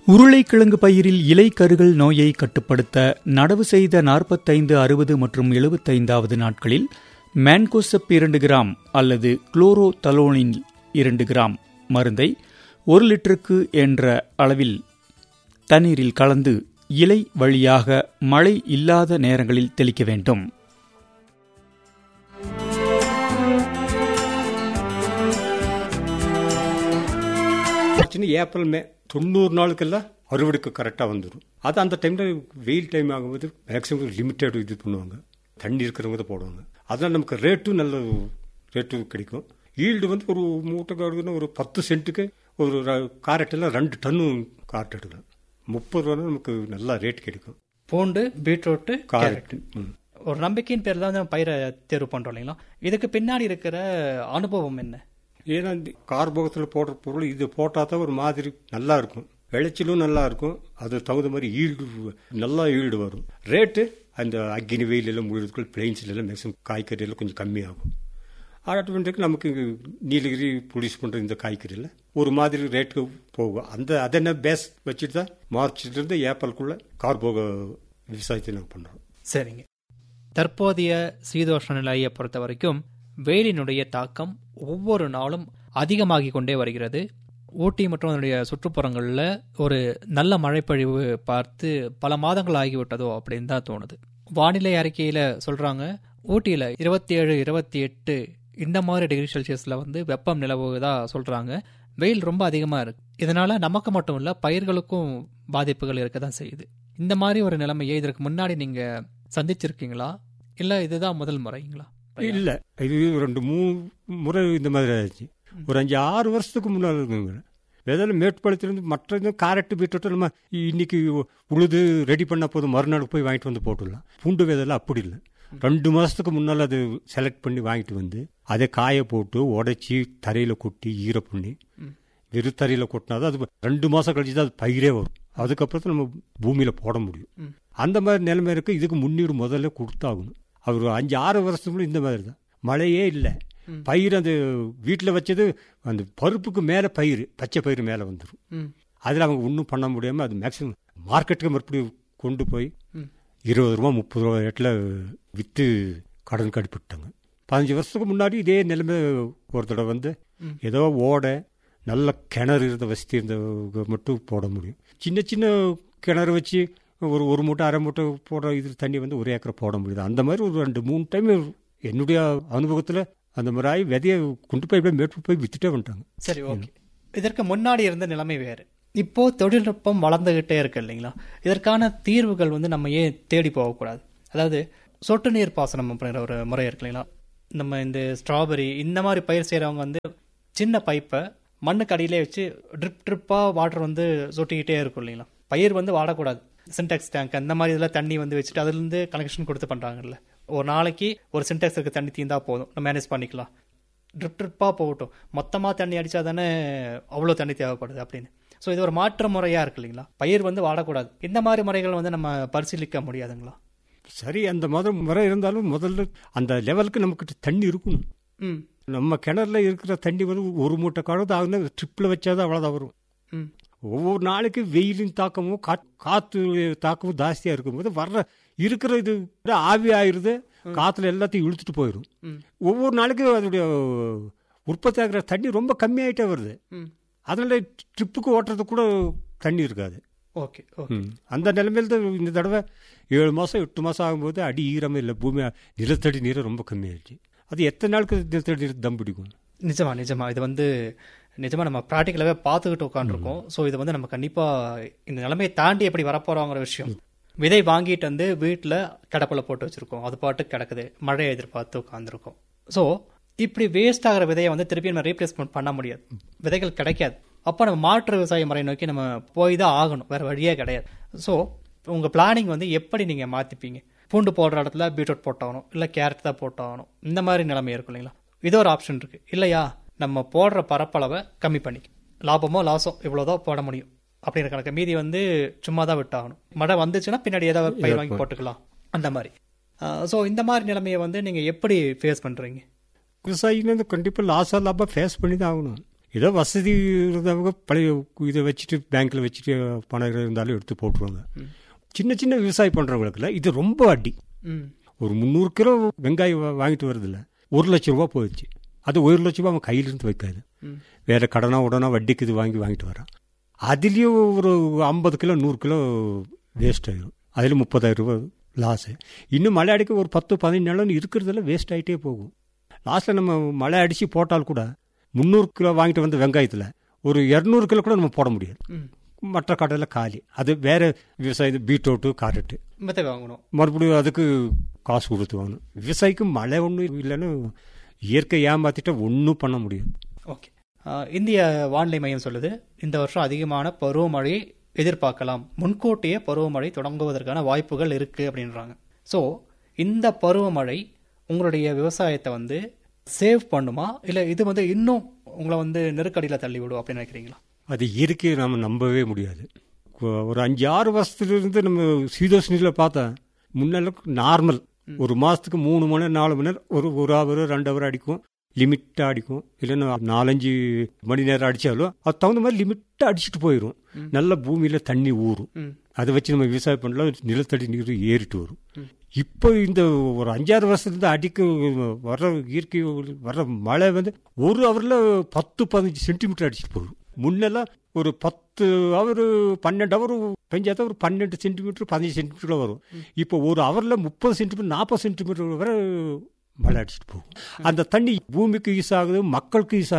உருளைக்கிழங்கு பயிரில் இலை கருகள் நோயை கட்டுப்படுத்த நடவு செய்த நாற்பத்தைந்து அறுபது மற்றும் எழுபத்தைந்தாவது நாட்களில் மேன்கோசப் இரண்டு கிராம் அல்லது குளோரோ தலோனின் இரண்டு கிராம் மருந்தை ஒரு லிட்டருக்கு என்ற அளவில் தண்ணீரில் கலந்து இலை வழியாக மழை இல்லாத நேரங்களில் தெளிக்க வேண்டும் ஆச்சுன்னு ஏப்ரல் மே தொண்ணூறு நாளுக்கெல்லாம் அறுவடைக்கு கரெக்டாக வந்துடும் அது அந்த டைமில் வெயில் டைம் ஆகும்போது மேக்ஸிமம் லிமிட்டட் இது பண்ணுவாங்க தண்ணி இருக்கிறவங்க தான் போடுவாங்க அதனால் நமக்கு ரேட்டும் நல்ல ரேட்டு கிடைக்கும் ஈல்டு வந்து ஒரு மூட்டை காடுக்குன்னா ஒரு பத்து சென்ட்டுக்கு ஒரு ர- காரெட்டில் ரெண்டு டன்னு கார்ட் எடுக்கலாம் முப்பது ரூபா நமக்கு நல்லா ரேட் கிடைக்கும் பூண்டு பீட்ரூட்டு கேரட் காரெட் ம். ஒரு நம்பிக்கையின் பேர் தான் நம்ம பயிரை தேர்வு பண்றோம் இல்லைங்களா இதுக்கு பின்னாடி இருக்கிற அனுபவம் என்ன ஏன்னா இந்த கார்போகத்தில் போடுற பொருள் இது போட்டால் தான் ஒரு மாதிரி நல்லா இருக்கும் விளைச்சலும் நல்லா இருக்கும் அது தகுந்த மாதிரி ஈல்டு நல்லா ஈல்டு வரும் ரேட்டு அந்த அக்கினி வெயில் எல்லாம் முழுவதுக்குள் பிளெயின்ஸ்ல எல்லாம் மேக்ஸிமம் காய்கறி எல்லாம் கொஞ்சம் கம்மியாகும் ஆட்டோமேட்டிக் நமக்கு இங்க நீலகிரி ப்ரொடியூஸ் பண்ணுற இந்த காய்கறியில் ஒரு மாதிரி ரேட்டு போகும் அந்த அதென்ன பேஸ் வச்சுட்டு தான் மார்ச்லேருந்து ஏப்ரலுக்குள்ள கார்போக விவசாயத்தை நாங்கள் பண்ணுறோம் சரிங்க தற்போதைய சீதோஷ்ண நிலையை பொறுத்த வரைக்கும் வெயிலினுடைய தாக்கம் ஒவ்வொரு நாளும் அதிகமாகிக் கொண்டே வருகிறது ஊட்டி மற்றும் அதனுடைய சுற்றுப்புறங்களில் ஒரு நல்ல மழைப்பொழிவு பார்த்து பல மாதங்கள் ஆகிவிட்டதோ அப்படின்னு தான் தோணுது வானிலை அறிக்கையில் சொல்கிறாங்க ஊட்டியில் இருபத்தி ஏழு இருபத்தி எட்டு இந்த மாதிரி டிகிரி செல்சியஸில் வந்து வெப்பம் நிலவுவதா சொல்கிறாங்க வெயில் ரொம்ப அதிகமாக இருக்கு இதனால நமக்கு மட்டும் இல்லை பயிர்களுக்கும் பாதிப்புகள் இருக்க தான் செய்யுது இந்த மாதிரி ஒரு நிலைமையை இதற்கு முன்னாடி நீங்கள் சந்திச்சிருக்கீங்களா இல்லை இதுதான் முதல் முறைங்களா இல்ல இது ரெண்டு மூணு முறை இந்த மாதிரி ஆச்சு ஒரு அஞ்சு ஆறு வருஷத்துக்கு முன்னால் இருக்குங்க விதையில மேட்டுப்பாளையத்திலிருந்து மற்ற இந்த காரட்டு பீட்ரூட்டு நம்ம இன்னைக்கு உழுது ரெடி பண்ண போதும் மறுநாள் போய் வாங்கிட்டு வந்து போட்டுடலாம் பூண்டு விதையில அப்படி இல்லை ரெண்டு மாசத்துக்கு முன்னால் அது செலக்ட் பண்ணி வாங்கிட்டு வந்து அதை காய போட்டு உடைச்சி தரையில கொட்டி ஈர பண்ணி வெறும் தரையில கொட்டினாதான் அது ரெண்டு மாசம் கழிச்சு தான் அது பயிரே வரும் அதுக்கப்புறம் நம்ம பூமியில போட முடியும் அந்த மாதிரி நிலைமை இருக்கு இதுக்கு முன்னீடு முதல்ல கொடுத்தாகணும் அவர் அஞ்சு ஆறு வருஷத்துக்குள்ள இந்த மாதிரி தான் மழையே இல்லை பயிர் அந்த வீட்டில் வச்சது அந்த பருப்புக்கு மேலே பயிர் பச்சை பயிர் மேலே வந்துடும் ம் அதில் அவங்க ஒன்றும் பண்ண முடியாமல் அது மேக்ஸிமம் மார்க்கெட்டுக்கு மறுபடியும் கொண்டு போய் இருபது ரூபா முப்பது ரூபா ரேட்டில் விற்று கடன் கடிப்பிட்டாங்க பதினஞ்சு வருஷத்துக்கு முன்னாடி இதே நிலைமை ஒரு தடவை வந்து ஏதோ ஓடை நல்ல கிணறு இருந்த வசதி இருந்தவங்க மட்டும் போட முடியும் சின்ன சின்ன கிணறு வச்சு ஒரு ஒரு மூட்டை அரை மூட்டை போடுற இது தண்ணி வந்து ஒரு ஏக்கரை போட முடியுது அந்த மாதிரி ஒரு ரெண்டு மூணு டைம் என்னுடைய அனுபவத்தில் அந்த மாதிரி ஆகி விதையை கொண்டு போய் இப்படியே மேட்டு போய் வித்துட்டே வந்துட்டாங்க சரி ஓகே இதற்கு முன்னாடி இருந்த நிலைமை வேறு இப்போ தொழில்நுட்பம் வளர்ந்துகிட்டே இருக்கு இல்லைங்களா இதற்கான தீர்வுகள் வந்து நம்ம ஏன் தேடி போகக்கூடாது அதாவது சொட்டு நீர் பாசனம் அப்படிங்கிற ஒரு முறை இருக்கு இல்லைங்களா நம்ம இந்த ஸ்ட்ராபெரி இந்த மாதிரி பயிர் செய்கிறவங்க வந்து சின்ன பைப்பை மண்ணுக்கு அடியிலே வச்சு ட்ரிப் ட்ரிப்பாக வாட்டர் வந்து சொட்டிக்கிட்டே இருக்கும் இல்லைங்களா பயிர் வந்து வாடக்கூடாது சின்டெக்ஸ் டேங்க் அந்த மாதிரி இதில் தண்ணி வந்து வச்சுட்டு அதுலேருந்து கனெக்ஷன் கொடுத்து பண்ணுறாங்கல்ல ஒரு நாளைக்கு ஒரு சின்டெக்ஸ் இருக்க தண்ணி தீந்தா போதும் நம்ம மேனேஜ் பண்ணிக்கலாம் ட்ரிப் ட்ரிப்பாக போகட்டும் மொத்தமாக தண்ணி அடித்தா தானே அவ்வளோ தண்ணி தேவைப்படுது அப்படின்னு ஸோ இது ஒரு மாற்று முறையாக இருக்கு இல்லைங்களா பயிர் வந்து வாடக்கூடாது இந்த மாதிரி முறைகள் வந்து நம்ம பரிசீலிக்க முடியாதுங்களா சரி அந்த மத முறை இருந்தாலும் முதல்ல அந்த லெவலுக்கு நமக்கு தண்ணி இருக்கணும் ம் நம்ம கிணறுல இருக்கிற தண்ணி வந்து ஒரு மூட்டை கழுது ஆகுனா ட்ரிப்பில் வச்சாதான் அவ்வளோதான் வரும் ம் ஒவ்வொரு நாளைக்கு வெயிலின் தாக்கமும் காத்- காத்து தாக்கமும் ஜாஸ்தியாக இருக்கும்போது வர்ற இருக்கிற இது ஆவி ஆயிருது காற்றுல எல்லாத்தையும் இழுத்துட்டு போயிடும் ம். ஒவ்வொரு நாளைக்கும் அதோடைய உற்பத்தி ஆகிற தண்ணி ரொம்ப கம்மியாயிட்டே வருது ம் அதனால ட்ரிப்புக்கு ஓட்டுறதுக்கு கூட தண்ணி இருக்காது ஓகே ஓகே ம். அந்த நிலைமையில் தான் இந்த தடவை ஏழு மாதம் எட்டு மாதம் ஆகும்போது அடி ஈரமே இல்லை பூமி நிலத்தடி நீரை ரொம்ப கம்மியாயிடுச்சு அது எத்தனை நாளுக்கு நிலத்தடி நீர் தம் பிடிக்கும் நிஜமா நிஜமா இது வந்து நிஜமா நம்ம ப்ராக்டிக்கலாகவே பார்த்துக்கிட்டு உட்காந்துருக்கோம் ஸோ இது வந்து நம்ம கண்டிப்பாக இந்த நிலைமையை தாண்டி எப்படி வரப்போகிறோங்கிற விஷயம் விதை வாங்கிட்டு வந்து வீட்டில் கடப்பில் போட்டு வச்சுருக்கோம் அது பாட்டுக்கு கிடக்குது மழையை எதிர்பார்த்து உட்காந்துருக்கோம் ஸோ இப்படி வேஸ்ட் ஆகிற விதையை வந்து திருப்பி நம்ம ரீப்ளேஸ்மெண்ட் பண்ண முடியாது விதைகள் கிடைக்காது அப்போ நம்ம மாற்று விவசாய முறை நோக்கி நம்ம போய் தான் ஆகணும் வேறு வழியே கிடையாது ஸோ உங்கள் பிளானிங் வந்து எப்படி நீங்கள் மாற்றிப்பீங்க பூண்டு போடுற இடத்துல பீட்ரூட் போட்டாகணும் இல்லை கேரட் தான் போட்டாகணும் இந்த மாதிரி நிலைமை இருக்கும் இல்லைங்களா இது ஒரு ஆப்ஷன் இருக்குது இல்லையா நம்ம போடுற பரப்பளவை கம்மி பண்ணி லாபமோ லாஸோ இவ்வளோதான் போட முடியும் அப்படிங்கிற கணக்கு மீதி வந்து சும்மா தான் விட்டாகணும் மழை வந்துச்சுன்னா பின்னாடி ஏதாவது பயிர் வாங்கி போட்டுக்கலாம் அந்த மாதிரி ஸோ இந்த மாதிரி நிலைமையை வந்து நீங்கள் எப்படி ஃபேஸ் பண்ணுறீங்க விவசாயிங்க வந்து கண்டிப்பாக லாஸாக லாபம் ஃபேஸ் பண்ணி தான் ஆகணும் ஏதோ வசதி இருந்தவங்க பழைய இதை வச்சுட்டு பேங்க்கில் வச்சுட்டு பணம் இருந்தாலும் எடுத்து போட்டுருவாங்க சின்ன சின்ன விவசாயம் பண்ணுறவங்களுக்குல இது ரொம்ப அடி ம் ஒரு முந்நூறு கிலோ வெங்காயம் வா- வாங்கிட்டு வருதுல்ல ஒரு லட்ச ரூபா போயிடுச்சு அது ஒரு லட்ச ரூபா அவன் கையிலிருந்து வைக்காது ம். வேற கடனா உடனே வட்டிக்கு இது வாங்கி வாங்கிட்டு வரான் அதுலேயும் ஒரு ஐம்பது கிலோ நூறு கிலோ வேஸ்ட் ஆயிடும் அதில் முப்பதாயிரம் ரூபா லாஸு இன்னும் மழை அடிக்க ஒரு பத்து பதினஞ்சு நாளும் இருக்கிறதெல்லாம் வேஸ்ட் ஆகிட்டே போகும் லாஸ்ட்டில் நம்ம மழை அடித்து போட்டால் கூட முந்நூறு கிலோ வாங்கிட்டு வந்த வெங்காயத்தில் ஒரு இரநூறு கிலோ கூட நம்ம போட முடியாது ம் மற்ற கடையில் காலி அது வேற விவசாயம் பீட்ரூட்டு கேரட்டு மெத்தை வாங்கணும் மறுபடியும் அதுக்கு காசு கொடுத்து வாங்கணும் விவசாயிக்கு மழை ஒன்றும் இல்லைன்னு இயற்கை ஏமாத்திட்டா ஒன்றும் பண்ண முடியாது ஓகே ஆஹ் இந்திய வானிலை மையம் சொல்லுது இந்த வருஷம் அதிகமான பருவமழை எதிர்பார்க்கலாம் முன்கூட்டியே பருவமழை தொடங்குவதற்கான வாய்ப்புகள் இருக்கு அப்படின்றாங்க ஸோ இந்த பருவமழை உங்களுடைய விவசாயத்தை வந்து சேவ் பண்ணுமா இல்லை இது வந்து இன்னும் உங்களை வந்து நெருக்கடியில் தள்ளி விடும் அப்படின்னு நினைக்கிறீங்களா அது இயற்கையை நம்ம நம்பவே முடியாது கொ- ஒரு அஞ்சு ஆறு வருஷத்துலேருந்து நம்ம சீதோஷ்ணியில் பார்த்தா முன்னெல்லாம் நார்மல் ஒரு மாதத்துக்கு மூணு மணி நேரம் நாலு மணி நேரம் ஒரு ஒரு ஹவர் ரெண்டு ஹவர் அடிக்கும் லிமிட்டாக அடிக்கும் இல்லைன்னா நாலஞ்சு மணி நேரம் அடித்தாலும் அது தகுந்த மாதிரி லிமிட்டாக அடிச்சுட்டு போயிடும் நல்ல பூமியில் தண்ணி ஊறும் ம் அதை வச்சு நம்ம விவசாயம் பண்ணலாம் நிலத்தடி நீர் ஏறிட்டு வரும் இப்போ இந்த ஒரு அஞ்சாறு வருஷத்துல அடிக்க வர்ற இயற்கை வர்ற மழை வந்து ஒரு ஹவரில் பத்து பதினஞ்சு சென்டிமீட்டர் அடிச்சுட்டு போகும் முன்னெல்லாம் ஒரு பத்து ஹவர் பன்னெண்டு ஹவர் பெஞ்சாதான் ஒரு பன்னெண்டு சென்டிமீட்டர் பதினஞ்சு சென்டிமீட்டர் வரும் இப்போ ஒரு ஹவரில் முப்பது சென்டிமீட்டர் நாற்பது சென்டிமீட்டர் வரை மழை அடிச்சுட்டு போகும் அந்த தண்ணி பூமிக்கு யூஸ் ஆகுது மக்களுக்கு யூஸ்